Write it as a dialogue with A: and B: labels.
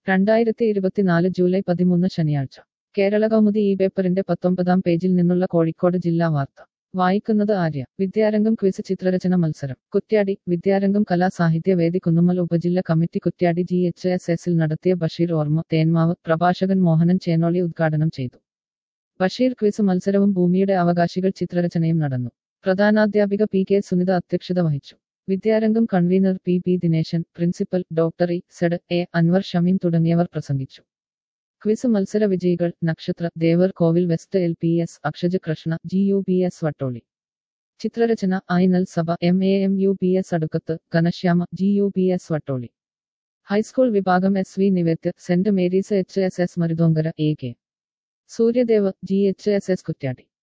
A: രണ്ടായിരത്തി ഇരുപത്തിനാല് ജൂലൈ പതിമൂന്ന് ശനിയാഴ്ച കേരള കൗമുദി ഈ പേപ്പറിന്റെ പത്തൊമ്പതാം പേജിൽ നിന്നുള്ള കോഴിക്കോട് ജില്ലാ വാർത്ത വായിക്കുന്നത് ആര്യ വിദ്യാരംഗം ക്വിസ് ചിത്രരചന മത്സരം കുറ്റ്യാടി വിദ്യാരംഗം കലാസാഹിത്യ വേദി കുന്നുമ്മൽ ഉപജില്ല committee Kuttiady G H S എസിൽ നടത്തിയ ബഷീർ ഓർമ്മ തേന്മാവ് പ്രഭാഷകൻ മോഹനൻ ചേനോളി ഉദ്ഘാടനം ചെയ്തു ബഷീർ ക്വിസ് മത്സരവും ഭൂമിയുടെ അവകാശികൾ ചിത്രരചനയും നടന്നു പ്രധാനാധ്യാപിക പി കെ സുനിത അധ്യക്ഷത വഹിച്ചു Vidyarangam convener P P Dineshan principal doctor E Z A Anwar Shameem തുടങ്ങിയവർ പ്രസംഗിച്ചു ക്വിസ് മത്സര വിജയികൾ Nakshatra Devar Kovil west L P S Akshaja Krishna G U P S Vattoli ചിത്രരചന Ainal Sabha M A M U P S Adukkath Ghanashyama G U P S Vattoli high school വിഭാഗം S V Nivedya Saint Mary's H S S Maruthonkara A K Suryadev G H S S Kuttiadi